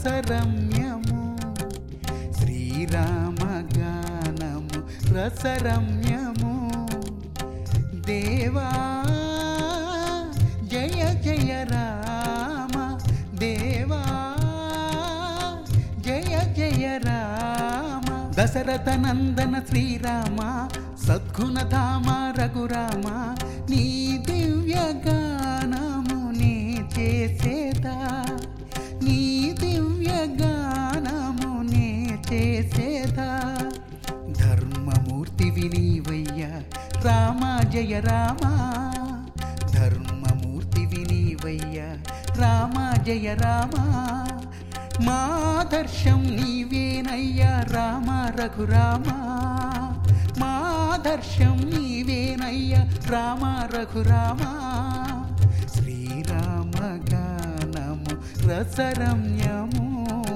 రసరమ్యము శ్రీరామ గానము రసరమ్యము దేవా జయ జయ రామ దేవా జయ జయ రామ దశరథ నందన శ్రీరామ సద్గుణధామ రఘురామ నీ దివ్య గానము నే చేసేదా నీ దివ్య గానము నే చేసేదా ధర్మమూర్తి వినీవయ్య రామ జయ రామ ధర్మమూర్తి వినీవయ్య రామ జయ రామ మాదర్శం నీవేనయ్యా రామ రఘురామ మాదర్శం నీవేనయ్యా రామ రఘురామ శ్రీరామ గానము రసరమ్యము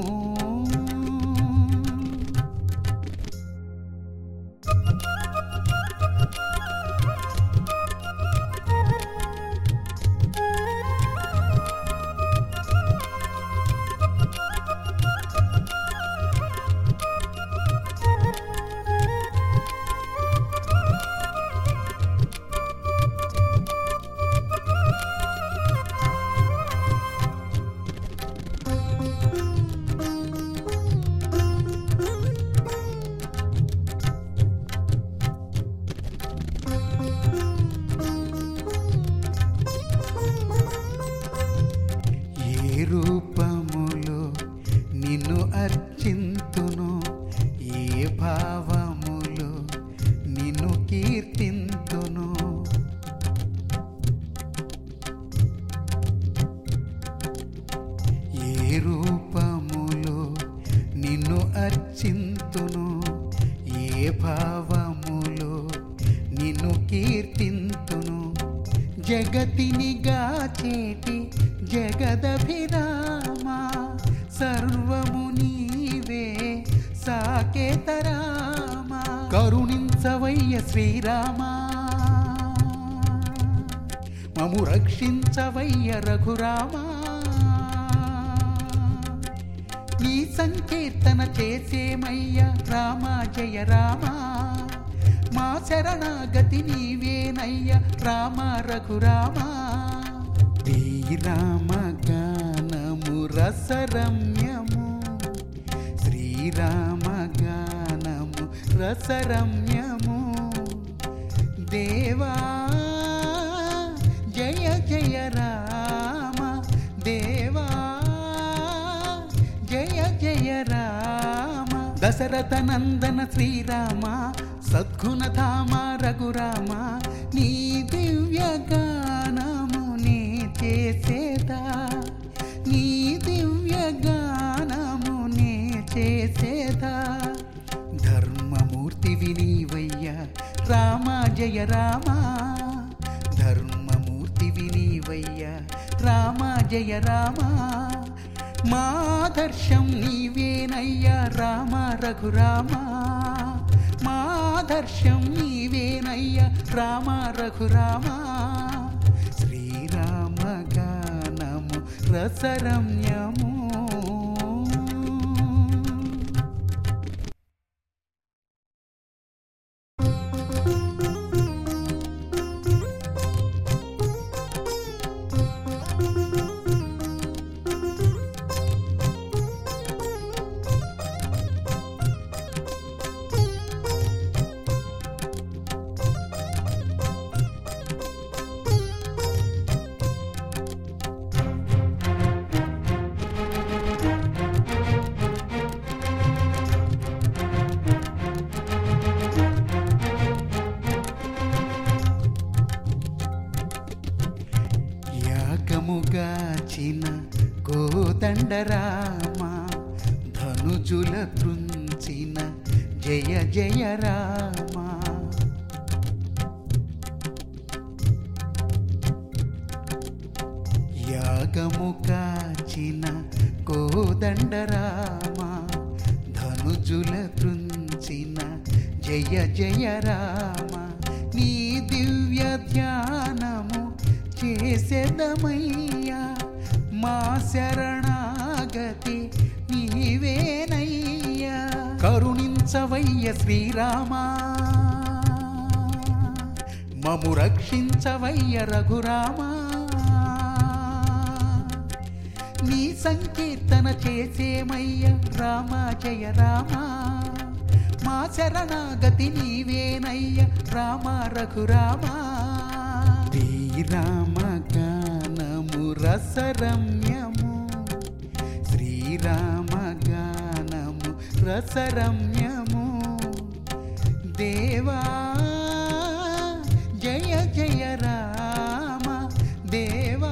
ఏ రూపములో నిన్ను అర్చింతును ఏ భావములో నిన్ను కీర్తింతును ఏ రూపములో నిన్ను అర్చింతును ఏ భావములో నిన్ను కీర్తింతును జగతిని గాచేటి జగదభిరామ సర్వము నీవే సాకేతరామ కరుణించవయ్య శ్రీరామ మము రక్షించవయ్య రఘురామ నీ సంకీర్తన చేసేమయ్య రామ జయ రామ మా శరణాగతి నీవేనయ్య రామ రఘురామ శ్రీరామ గానము రసరమ్యము శ్రీరామ గానము రసరమ్యము దేవా జయ జయ రామ దేవా జయ జయ రామ దశరథ నందన శ్రీరామ సద్గుణధామ రఘురామ నీ దివ్య గానము నే చేసేదా నీ దివ్య గానము నే చేసేదా ధర్మమూర్తి వినీవయ్య రామ జయ రామ ధర్మమూర్తి వినీవయ్య రామ జయ రామ మాదర్శం నీవేనయ్యా రామ రఘురామ మాదర్శం నీవేనయ్యా రామ రఘురామ శ్రీరామ గానము రసరమ్యము యాగముగాచిన కోదండరామ ధనుజుల తృంచిన జయ జయ రామ యాగము కాచిన కోదండరామ ధనుజుల తృంచిన జయ జయ రామ నీ దివ్య ధ్యానము చేసేదమయ్యా మా శరణాగతి నీవేనయ్యా కరుణించవయ్య శ్రీరామా మము రక్షించవయ్య రఘురామా నీ సంకీర్తన చేసేమయ్య రామ జయ రామ మా శరణాగతి నీవేనయ్య రామ రఘురామ శ్రీరామ గానము రసరమ్యము శ్రీరామ గానము రసరమ్యము దేవా జయ జయ రామ దేవా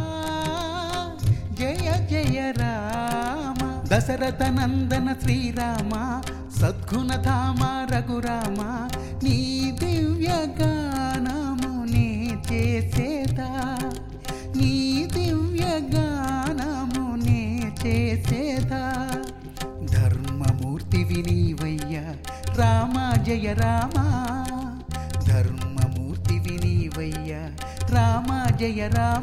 జయ జయ రామ దశరథ నందన శ్రీరామ సద్గుణధామ రఘురామ నీ దివ్య గానము నే చేసేదా నీ దివ్య గానము నే చేసేదా ధర్మమూర్తివి నీవయ్యా రామ జయ రామ ధర్మమూర్తివి నీవయ్యా రామ జయ రామ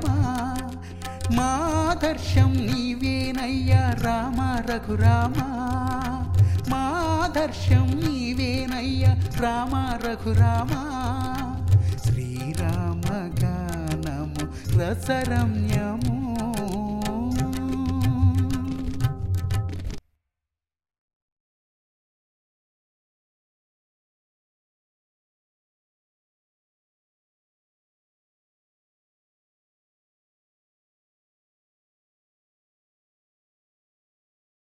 మాదర్శం నీవేనయ్యా రామ రఘురామ మాదర్శం నీవేనయ్యా రామ రఘురామ శ్రీరామ గానము రసరమ్యము